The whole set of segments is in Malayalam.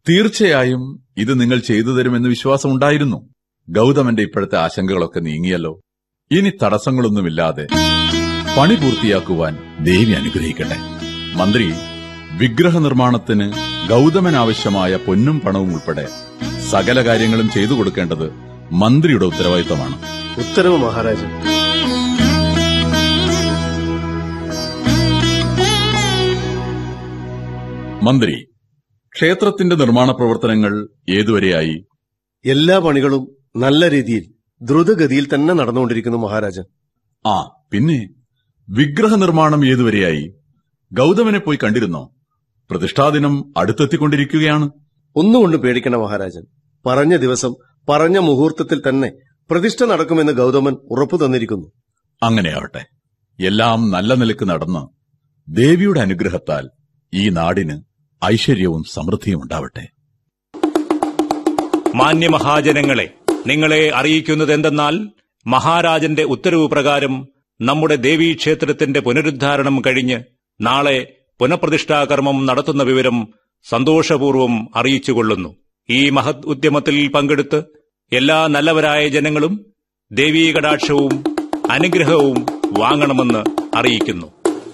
തീർച്ചയായും ഇത് നിങ്ങൾ ചെയ്തു തരുമെന്ന് വിശ്വാസമുണ്ടായിരുന്നു ഗൗതമന്റെ ഇപ്പോഴത്തെ ആശങ്കകളൊക്കെ നീങ്ങിയല്ലോ ഇനി തടസ്സങ്ങളൊന്നുമില്ലാതെ പണി പൂർത്തിയാക്കുവാൻ ദേവി അനുഗ്രഹിക്കട്ടെ മന്ത്രി വിഗ്രഹ നിർമ്മാണത്തിന് ഗൗതമനാവശ്യമായ പൊന്നും പണവും ഉൾപ്പെടെ സകല കാര്യങ്ങളും ചെയ്തു കൊടുക്കേണ്ടത് മന്ത്രിയുടെ ഉത്തരവാദിത്തമാണ് ഉത്തരവ് മഹാരാജൻ മന്ത്രി ക്ഷേത്രത്തിന്റെ നിർമ്മാണ പ്രവർത്തനങ്ങൾ ഏതുവരെയായി എല്ലാ പണികളും നല്ല രീതിയിൽ ദ്രുതഗതിയിൽ തന്നെ നടന്നുകൊണ്ടിരിക്കുന്നു മഹാരാജൻ ആ പിന്നെ വിഗ്രഹ നിർമ്മാണം ഏതുവരെയായി ഗൗതമനെ പോയി കണ്ടിരുന്നോ പ്രതിഷ്ഠാദിനം അടുത്തെത്തിക്കൊണ്ടിരിക്കുകയാണ് ഒന്നുകൊണ്ട് പേടിക്കണ മഹാരാജൻ പറഞ്ഞ ദിവസം പറഞ്ഞ മുഹൂർത്തത്തിൽ തന്നെ പ്രതിഷ്ഠ നടക്കുമെന്ന് ഗൗതമൻ ഉറപ്പു തന്നിരിക്കുന്നു അങ്ങനെയാവട്ടെ എല്ലാം നല്ല നിലക്ക് നടന്ന് ദേവിയുടെ അനുഗ്രഹത്താൽ ഈ നാടിന് ഐശ്വര്യവും സമൃദ്ധിയും ഉണ്ടാവട്ടെ മാന്യമഹാജനങ്ങളെ നിങ്ങളെ അറിയിക്കുന്നത് എന്തെന്നാൽ മഹാരാജന്റെ ഉത്തരവ് പ്രകാരം നമ്മുടെ ദേവീക്ഷേത്രത്തിന്റെ പുനരുദ്ധാരണം കഴിഞ്ഞ് നാളെ പുനഃപ്രതിഷ്ഠാകർമ്മം നടത്തുന്ന വിവരം സന്തോഷപൂർവ്വം അറിയിച്ചുകൊള്ളുന്നു ഈ മഹത് ഉദ്യമത്തിൽ പങ്കെടുത്ത് എല്ലാ നല്ലവരായ ജനങ്ങളും ദേവീ കടാക്ഷവും അനുഗ്രഹവും വാങ്ങണമെന്ന് അറിയിക്കുന്നു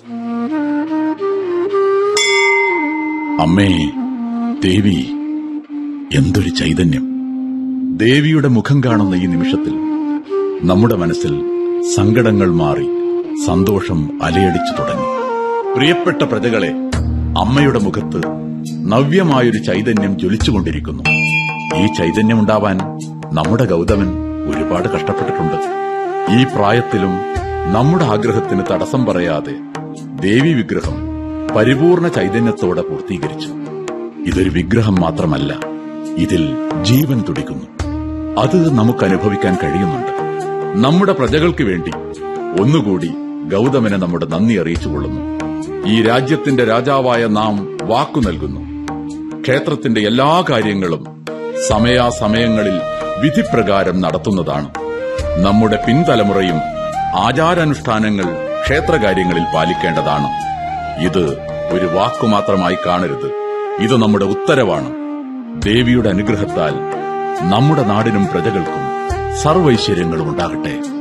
അമ്മേ ദേവി എന്തൊരു ചൈതന്യം ദേവിയുടെ മുഖം കാണുന്ന ഈ നിമിഷത്തിൽ നമ്മുടെ മനസ്സിൽ സങ്കടങ്ങൾ മാറി സന്തോഷം അലയടിച്ചു തുടങ്ങി പ്രിയപ്പെട്ട പ്രജകളെ അമ്മയുടെ മുഖത്ത് നവ്യമായൊരു ചൈതന്യം ജ്വലിച്ചുകൊണ്ടിരിക്കുന്നു ഈ ചൈതന്യം ഉണ്ടാവാൻ നമ്മുടെ ഗൗതമൻ ഒരുപാട് കഷ്ടപ്പെട്ടിട്ടുണ്ട് ഈ പ്രായത്തിലും നമ്മുടെ ആഗ്രഹത്തിന് തടസ്സം പറയാതെ ദേവി വിഗ്രഹം പരിപൂർണ ചൈതന്യത്തോടെ പൂർത്തീകരിച്ചു ഇതൊരു വിഗ്രഹം മാത്രമല്ല ഇതിൽ ജീവൻ തുടിക്കുന്നു അത് നമുക്ക് അനുഭവിക്കാൻ കഴിയുന്നുണ്ട് നമ്മുടെ പ്രജകൾക്ക് വേണ്ടി ഒന്നുകൂടി ഗൗതമനെ നമ്മുടെ നന്ദി അറിയിച്ചുകൊള്ളുന്നു ഈ രാജ്യത്തിന്റെ രാജാവായ നാം വാക്കു നൽകുന്നു ക്ഷേത്രത്തിന്റെ എല്ലാ കാര്യങ്ങളും സമയാസമയങ്ങളിൽ വിധിപ്രകാരം നടത്തുന്നതാണ് നമ്മുടെ പിൻതലമുറയും ആചാരാനുഷ്ഠാനങ്ങൾ ക്ഷേത്രകാര്യങ്ങളിൽ പാലിക്കേണ്ടതാണ് ഇത് ഒരു വാക്കു മാത്രമായി കാണരുത് ഇത് നമ്മുടെ ഉത്തരവാണ് ദേവിയുടെ അനുഗ്രഹത്താൽ നമ്മുടെ നാടിനും പ്രജകൾക്കും സർവൈശ്വര്യങ്ങളും ഉണ്ടാകട്ടെ